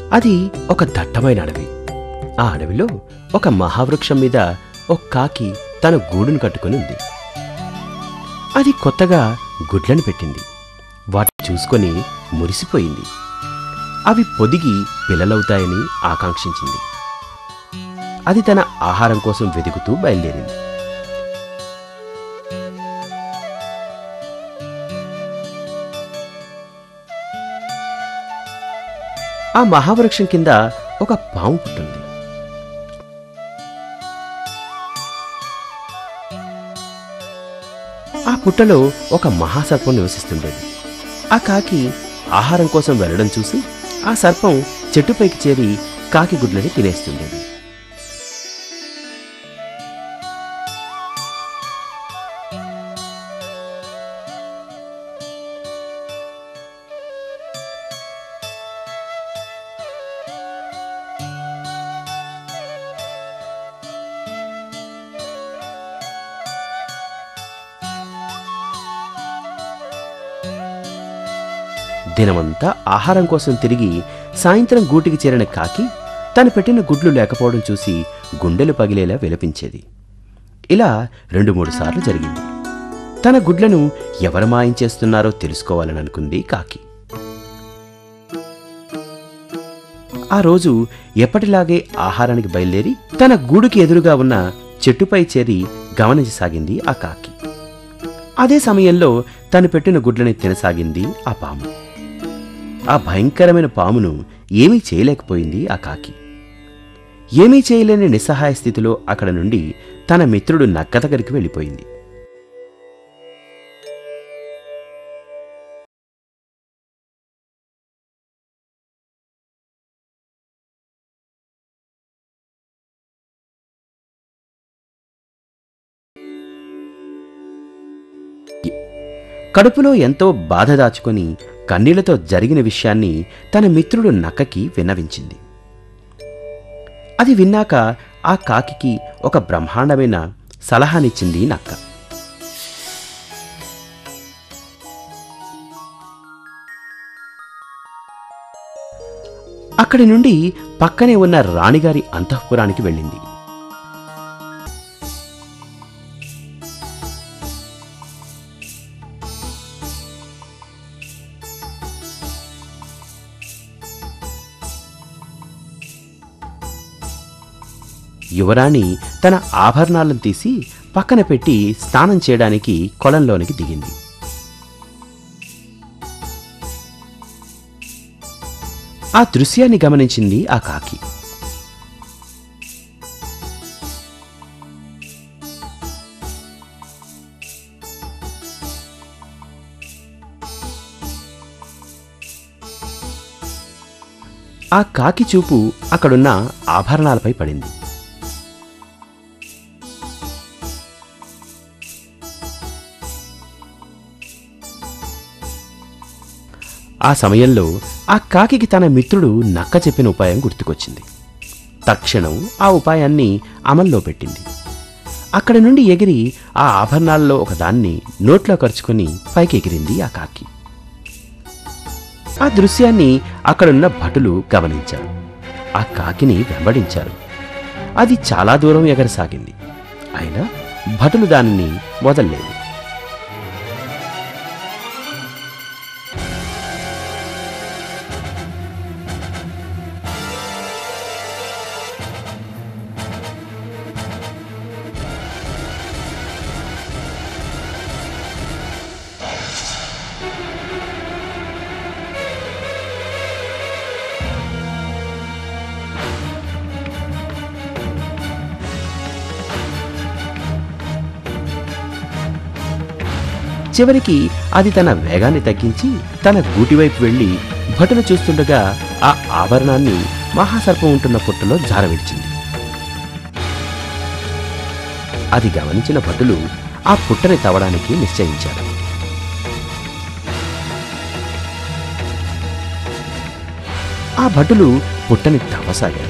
అది ఒక దట్టమైన అడవి ఆ అడవిలో ఒక మహావృక్షం మీద ఒక కాకి తన గూడును కట్టుకొని ఉంది అది కొత్తగా గుడ్లను పెట్టింది వాటిని చూసుకొని మురిసిపోయింది అవి పొదిగి పిల్లలవుతాయని ఆకాంక్షించింది అది తన ఆహారం కోసం వెతుకుతూ బయలుదేరింది ఆ మహావృక్షం కింద ఒక పాము పుట్టింది ఆ పుట్టలో ఒక మహాసర్పం నివసిస్తుండేది ఆ కాకి ఆహారం కోసం వెళ్ళడం చూసి ఆ సర్పం చెట్టుపైకి చేరి కాకి గుడ్లని తినేస్తుండేది దినమంతా ఆహారం కోసం తిరిగి సాయంత్రం గూటికి చేరిన కాకి తను పెట్టిన గుడ్లు లేకపోవడం చూసి గుండెలు పగిలేలా విలపించేది ఇలా రెండు మూడు సార్లు జరిగింది తన గుడ్లను ఎవరు మాయించేస్తున్నారో తెలుసుకోవాలని అనుకుంది కాకి ఆ రోజు ఎప్పటిలాగే ఆహారానికి బయలుదేరి తన గూడుకి ఎదురుగా ఉన్న చెట్టుపై చేరి గమనించసాగింది ఆ కాకి అదే సమయంలో తను పెట్టిన గుడ్లని తినసాగింది ఆ పాము ఆ భయంకరమైన పామును ఏమీ చేయలేకపోయింది ఆ కాకి ఏమీ చేయలేని నిస్సహాయ స్థితిలో అక్కడ నుండి తన మిత్రుడు నక్క దగ్గరికి వెళ్ళిపోయింది కడుపులో ఎంతో బాధ దాచుకొని కన్నీళ్లతో జరిగిన విషయాన్ని తన మిత్రుడు నక్కకి విన్నవించింది అది విన్నాక ఆ కాకికి ఒక బ్రహ్మాండమైన సలహానిచ్చింది నక్క అక్కడి నుండి పక్కనే ఉన్న రాణిగారి అంతఃపురానికి వెళ్ళింది యువరాణి తన ఆభరణాలను తీసి పక్కన పెట్టి స్నానం చేయడానికి కొలంలోనికి దిగింది ఆ దృశ్యాన్ని గమనించింది ఆ కాకి ఆ కాకి చూపు అక్కడున్న ఆభరణాలపై పడింది ఆ సమయంలో ఆ కాకికి తన మిత్రుడు నక్క చెప్పిన ఉపాయం గుర్తుకొచ్చింది తక్షణం ఆ ఉపాయాన్ని అమల్లో పెట్టింది అక్కడి నుండి ఎగిరి ఆ ఆభరణాల్లో ఒకదాన్ని నోట్లో ఖర్చుకొని పైకి ఎగిరింది ఆ కాకి ఆ దృశ్యాన్ని అక్కడున్న భటులు గమనించారు ఆ కాకిని వెంబడించారు అది చాలా దూరం ఎగరసాగింది అయినా భటులు దానిని వదల్లేదు చివరికి అది తన వేగాన్ని తగ్గించి తన గూటివైపు వెళ్లి భటులు చూస్తుండగా ఆ ఆభరణాన్ని మహాసర్పం ఉంటున్న పుట్టలో జారవిడిచింది అది గమనించిన భటులు ఆ పుట్టని తవ్వడానికి నిశ్చయించారు ఆ భటులు పుట్టని తవ్వసాగారు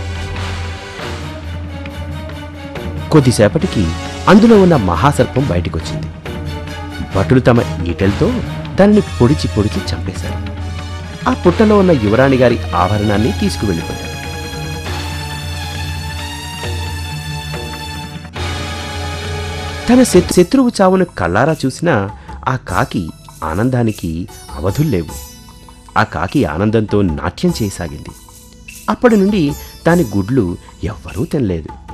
కొద్దిసేపటికి అందులో ఉన్న మహాసర్పం బయటికొచ్చింది భటులు తమ ఈటెలతో దానిని పొడిచి పొడిచి చంపేశారు ఆ పుట్టలో ఉన్న యువరాణి గారి ఆభరణాన్ని తీసుకువెళ్ళిపోయాడు తన శత్- శత్రువు చావును కళ్ళారా చూసినా ఆ కాకి ఆనందానికి అవధుల్లేవు ఆ కాకి ఆనందంతో నాట్యం చేయసాగింది అప్పటి నుండి దాని గుడ్లు ఎవ్వరూ తినలేదు